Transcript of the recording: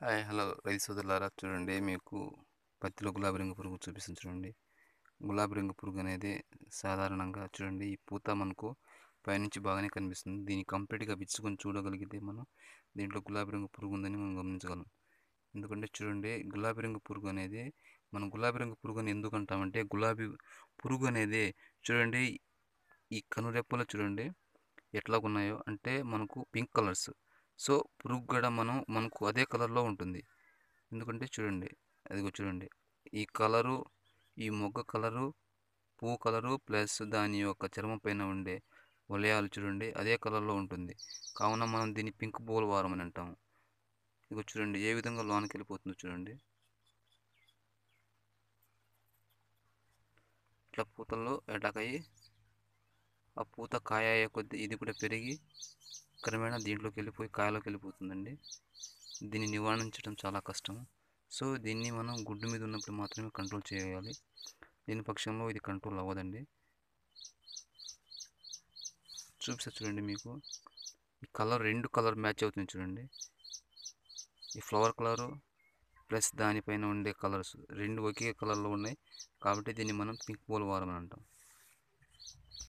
hi hello రైతు సోదరులారా చూడండి మీకు పత్తిలో గులాబీ రంగు పురుగు చూపిస్తుంది చూడండి గులాబీ రంగు పురుగు అనేది సాధారణంగా చూడండి ఈ పూత మనకు పైనుంచి బాగానే కనిపిస్తుంది దీన్ని కంప్లీట్గా విచ్చుకొని చూడగలిగితే మనం దీంట్లో గులాబీ రంగు పురుగు ఉందని మనం గమనించగలం ఎందుకంటే చూడండి గులాబీ రంగు పురుగు అనేది మనం గులాబీ రంగు పురుగు అని ఎందుకు అంటామంటే గులాబీ పురుగు అనేది చూడండి ఈ కనురెప్పలు చూడండి ఎట్లా ఉన్నాయో అంటే మనకు పింక్ కలర్స్ సో పురుగు కూడా మనం మనకు అదే కలర్లో ఉంటుంది ఎందుకంటే చూడండి అదిగో చూడండి ఈ కలరు ఈ మొగ్గ కలరు పువ్వు కలరు ప్లస్ దాని యొక్క చర్మం పైన ఉండే వలయాలు చూడండి అదే కలర్లో ఉంటుంది కావున మనం దీన్ని పింక్ బోల్ వారం అని అంటాము ఇదిగో చూడండి ఏ విధంగా లోనికి వెళ్ళిపోతుందో చూడండి ఇట్లా పూతల్లో అటాక్ అయ్యి ఆ పూత కాయ అయ్యే కొద్ది ఇది కూడా పెరిగి క్రమేణా దీంట్లోకి వెళ్ళిపోయి కాయలోకి వెళ్ళిపోతుందండి దీన్ని నివారించడం చాలా కష్టం సో దీన్ని మనం గుడ్డు మీద ఉన్నప్పుడు మాత్రమే కంట్రోల్ చేయాలి దీని పక్షంలో ఇది కంట్రోల్ అవ్వదండి చూపిస్తా చూడండి మీకు ఈ కలర్ రెండు కలర్ మ్యాచ్ అవుతుంది చూడండి ఈ ఫ్లవర్ కలరు ప్లస్ దానిపైన ఉండే కలర్స్ రెండు ఒకే కలర్లో ఉన్నాయి కాబట్టి దీన్ని మనం పింక్ బోల్ వారం అని అంటాం